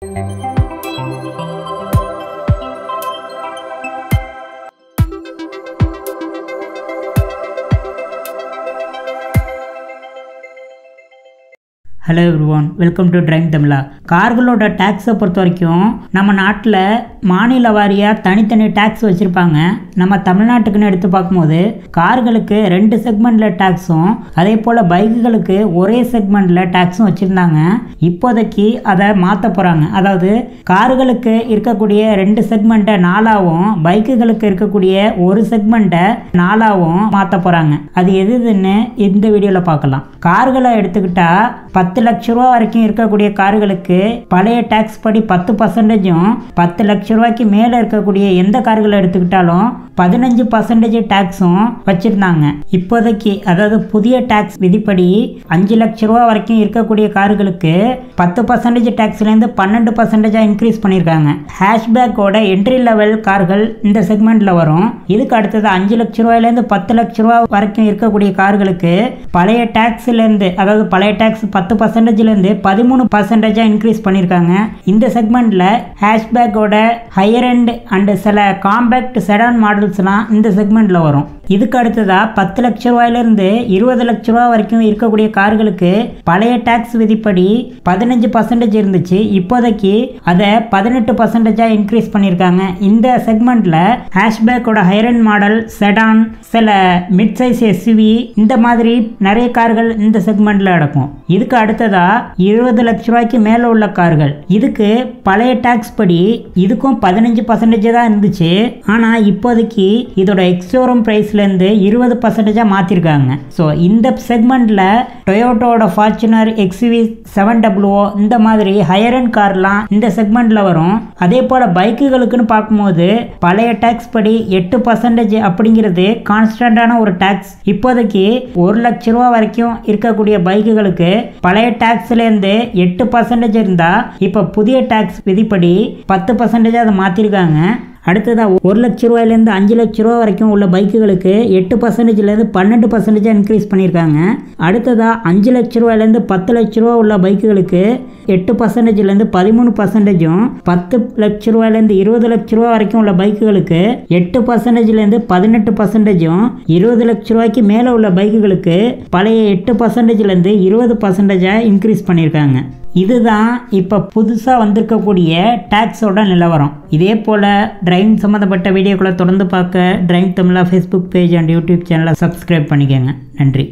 hello everyone welcome to ட்ரைம் தமிழா கார்களோட டேக்ஸை பொறுத்த வரைக்கும் நம்ம நாட்டில் மாநில வாரியாக தனித்தனி டேக்ஸ் வச்சுருப்பாங்க நம்ம தமிழ்நாட்டுக்குன்னு எடுத்து பார்க்கும்போது கார்களுக்கு ரெண்டு செக்மெண்ட்டில் டேக்ஸும் அதே போல் பைக்குகளுக்கு ஒரே செக்மெண்ட்டில் டேக்ஸும் வச்சுருந்தாங்க இப்போதைக்கு அதை மாற்ற போகிறாங்க அதாவது கார்களுக்கு இருக்கக்கூடிய ரெண்டு செக்மெண்ட்டை நாலாவும் பைக்குகளுக்கு இருக்கக்கூடிய ஒரு செக்மெண்ட்டை நாலாவும் மாற்ற போகிறாங்க அது எதுன்னு இந்த வீடியோவில் பார்க்கலாம் கார்களை எடுத்துக்கிட்டா பத்து லட்ச ரூபா வரைக்கும் இருக்கக்கூடிய கார்களுக்கு பழைய டேக்ஸ் படி பத்து பர்சன்டேஜும் பத்து லட்ச ரூபாய்க்கு மேலே இருக்கக்கூடிய எந்த கார்களை எடுத்துக்கிட்டாலும் பதினஞ்சு பர்சன்டேஜ் டேக்ஸும் வச்சுருந்தாங்க இப்போதைக்கு அதாவது புதிய டேக்ஸ் விதிப்படி அஞ்சு லட்ச ரூபா வரைக்கும் இருக்கக்கூடிய கார்களுக்கு பத்து பர்சன்டேஜ் டேக்ஸ்லேருந்து பன்னெண்டு பர்சன்டேஜாக இன்க்ரீஸ் பண்ணியிருக்காங்க ஹேஷ்பேக்கோட என்ட்ரி லெவல் கார்கள் இந்த செக்மெண்ட்டில் வரும் இதுக்கு அடுத்தது அஞ்சு லட்ச ரூபாயிலேருந்து பத்து லட்ச ரூபா வரைக்கும் இருக்கக்கூடிய கார்களுக்கு பழைய டேக்ஸ்லேருந்து அதாவது பழைய டேக்ஸ் பத்து பர்சன்டேஜ்லேருந்து பதிமூணு பர்சன்டேஜாக இன்க்ரீஸ் பண்ணியிருக்காங்க இந்த செக்மெண்ட்டில் ஹேஷ்பேக்கோட ஹையர் அண்ட் அண்டு சில காம்பேக்ட் செடான் மாடல்ஸ்லாம் இந்த செக்மெண்ட்டில் வரும் இதுக்கு அடுத்ததாக பத்து லட்ச ரூபாயிலிருந்து இருபது லட்ச ரூபா வரைக்கும் இருக்கக்கூடிய கார்களுக்கு பழைய டேக்ஸ் விதிப்படி பதினஞ்சு பர்சன்டேஜ் இருந்துச்சு இப்போதைக்கு அதை பதினெட்டு பர்சன்டேஜாக இன்க்ரீஸ் பண்ணியிருக்காங்க இந்த செக்மெண்ட்டில் ஹேஷ்பேக்கோட ஹைரன் மாடல் செடான் சில மிட் சைஸ் எஸ்யூவி இந்த மாதிரி நிறைய கார்கள் இந்த செக்மெண்ட்டில் நடக்கும் இதுக்கு அடுத்ததாக இருபது லட்ச ரூபாய்க்கு மேலே உள்ள கார்கள் இதுக்கு பழைய டேக்ஸ் படி இதுக்கும் பதினஞ்சு பர்சன்டேஜ் தான் இருந்துச்சு ஆனால் இப்போதைக்கு இதோட எக்ஸோரம் ப்ரைஸ்லேருந்து இருபது பர்சன்டேஜாக மாற்றிருக்காங்க ஸோ இந்த செக்மெண்ட்டில் டொயோட்டோட ஃபார்ச்சுனர் எக்ஸ்வி செவன் டபுள்ஓ இந்த மாதிரி ஹையர் அண்ட் கார்லாம் இந்த செக்மெண்ட்டில் வரும் அதே போல் பைக்குகளுக்குன்னு பார்க்கும்போது பழைய டேக்ஸ் படி எட்டு பர்சன்டேஜ் அப்படிங்கிறது கான்ஸ்டண்ட்டான ஒரு டேக்ஸ் இப்போதைக்கு ஒரு லட்ச ரூபா வரைக்கும் இருக்கக்கூடிய பைக்குகளுக்கு பழைய டேக்ஸ்லேருந்து எட்டு பர்சன்டேஜ் இருந்தால் இப்போ புதிய டேக்ஸ் விதிப்படி பத்து பர்சன்டேஜ் அதை மாற்றிருக்காங்க அடுத்ததாக ஒரு லட்ச ரூபாயிலேருந்து அஞ்சு லட்ச ரூபா வரைக்கும் உள்ள பைக்குகளுக்கு எட்டு பர்சன்டேஜ்லேருந்து பன்னெண்டு பர்சன்டேஜாக இன்க்ரீஸ் பண்ணியிருக்காங்க அடுத்ததாக அஞ்சு லட்ச ரூபாயிலேருந்து பத்து லட்ச ரூபா உள்ள பைக்குகளுக்கு எட்டு பர்சன்டேஜ்லேருந்து பதிமூணு பர்சன்டேஜும் பத்து லட்ச ரூபாயிலேருந்து இருபது லட்ச ரூபா வரைக்கும் உள்ள பைக்குகளுக்கு எட்டு பர்சன்டேஜ்லேருந்து பதினெட்டு பர்சன்டேஜும் இருபது லட்ச ரூபாய்க்கு மேலே உள்ள பைக்குகளுக்கு பழைய எட்டு பர்சன்டேஜ்லேருந்து இருபது பர்சன்டேஜாக இன்க்ரீஸ் பண்ணியிருக்காங்க இதுதான் இப்போ புதுசாக வந்திருக்கக்கூடிய டேக்ஸோட நிலவரம் இதே போல் ட்ரைவிங் சம்மந்தப்பட்ட வீடியோக்களை தொடர்ந்து பார்க்க ட்ரைவிங் தமிழா ஃபேஸ்புக் பேஜ் அண்ட் யூடியூப் சேனலை சப்ஸ்கிரைப் பண்ணிக்கோங்க நன்றி